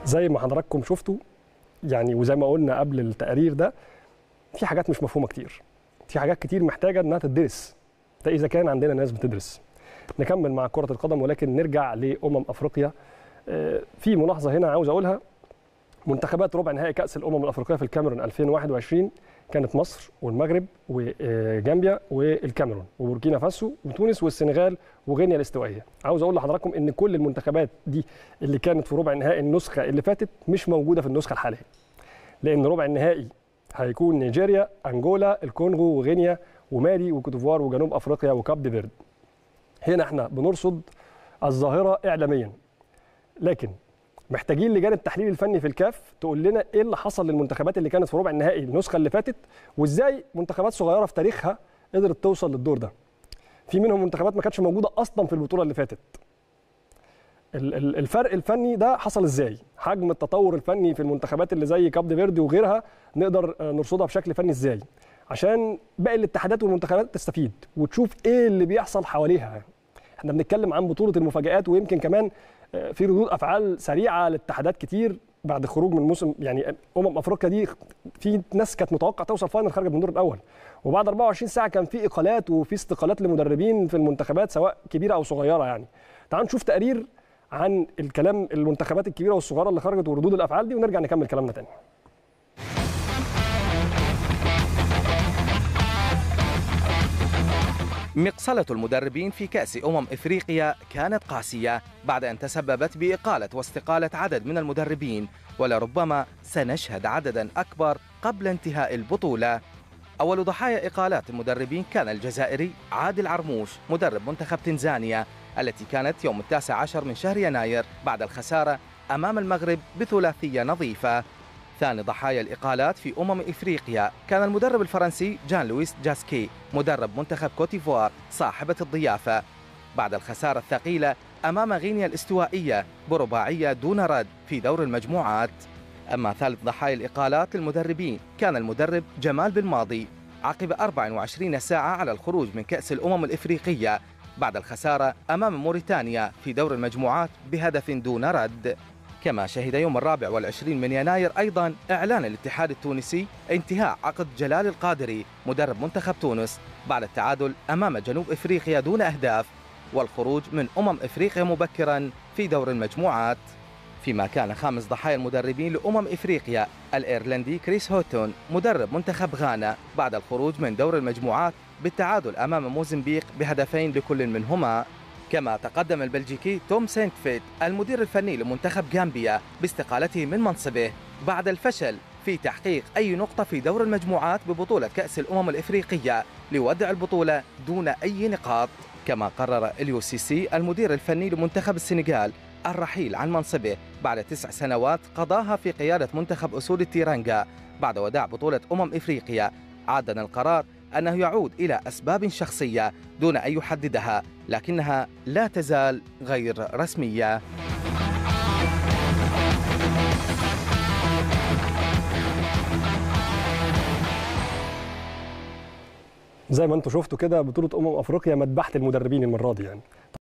زي ما حضراتكم شفتوا يعني وزي ما قلنا قبل التقرير ده في حاجات مش مفهومه كتير في حاجات كتير محتاجه انها تدرس ده اذا كان عندنا ناس بتدرس نكمل مع كره القدم ولكن نرجع لامم افريقيا آه، في ملاحظه هنا عاوز اقولها منتخبات ربع نهائي كاس الامم الافريقيه في الكاميرون 2021 كانت مصر والمغرب وجامبيا والكاميرون وبوركينا فاسو وتونس والسنغال وغينيا الاستوائيه عاوز اقول لحضراتكم ان كل المنتخبات دي اللي كانت في ربع النهائي النسخه اللي فاتت مش موجوده في النسخه الحاليه لان ربع النهائي هيكون نيجيريا انجولا الكونغو وغينيا ومالي وكوتيفوار وجنوب افريقيا وكاب دي فيرد هنا احنا بنرصد الظاهره اعلاميا لكن محتاجين لجان التحليل الفني في الكاف تقول لنا ايه اللي حصل للمنتخبات اللي كانت في ربع النهائي النسخه اللي فاتت وازاي منتخبات صغيره في تاريخها قدرت توصل للدور ده في منهم منتخبات ما كانتش موجوده اصلا في البطوله اللي فاتت ال- ال- الفرق الفني ده حصل ازاي حجم التطور الفني في المنتخبات اللي زي كاب دي فيردي وغيرها نقدر آه، نرصدها بشكل فني ازاي عشان باقي الاتحادات والمنتخبات تستفيد وتشوف ايه اللي بيحصل حواليها احنا بنتكلم عن بطوله المفاجآت ويمكن كمان آه، في ردود افعال سريعه لاتحادات كتير بعد خروج من موسم يعني امم افريقيا دي في ناس كانت متوقع توصل فاينل خارجه من الدور الاول وبعد 24 ساعه كان في اقالات وفي استقالات لمدربين في المنتخبات سواء كبيره او صغيره يعني تعالوا نشوف تقرير عن الكلام المنتخبات الكبيره والصغيره اللي خرجت وردود الافعال دي ونرجع نكمل كلامنا تاني مقصلة المدربين في كأس أمم إفريقيا كانت قاسية بعد أن تسببت بإقالة واستقالة عدد من المدربين ولربما سنشهد عددا أكبر قبل انتهاء البطولة أول ضحايا إقالات المدربين كان الجزائري عادل عرموش مدرب منتخب تنزانيا التي كانت يوم التاسع عشر من شهر يناير بعد الخسارة أمام المغرب بثلاثية نظيفة ثاني ضحايا الإقالات في أمم إفريقيا كان المدرب الفرنسي جان لويس جاسكي مدرب منتخب كوتيفوار صاحبة الضيافة بعد الخسارة الثقيلة أمام غينيا الاستوائية برباعية دون رد في دور المجموعات أما ثالث ضحايا الإقالات للمدربين كان المدرب جمال بن ماضي عقب 24 ساعة على الخروج من كأس الأمم الإفريقية بعد الخسارة أمام موريتانيا في دور المجموعات بهدف دون رد كما شهد يوم الرابع والعشرين من يناير أيضا إعلان الاتحاد التونسي انتهاء عقد جلال القادري مدرب منتخب تونس بعد التعادل أمام جنوب إفريقيا دون أهداف والخروج من أمم إفريقيا مبكرا في دور المجموعات فيما كان خامس ضحايا المدربين لأمم إفريقيا الإيرلندي كريس هوتون مدرب منتخب غانا بعد الخروج من دور المجموعات بالتعادل أمام موزمبيق بهدفين لكل منهما كما تقدم البلجيكي توم سينتفيت المدير الفني لمنتخب غامبيا باستقالته من منصبه بعد الفشل في تحقيق أي نقطة في دور المجموعات ببطولة كأس الأمم الإفريقية ليودع البطولة دون أي نقاط كما قرر اليو سي سي المدير الفني لمنتخب السنغال الرحيل عن منصبه بعد تسع سنوات قضاها في قيادة منتخب أسود التيرانجا بعد وداع بطولة أمم إفريقيا عادنا القرار أنه يعود إلى أسباب شخصية دون أن يحددها لكنها لا تزال غير رسمية زي ما انتم شفتوا كده بطوله امم افريقيا مذبحه المدربين المره دي يعني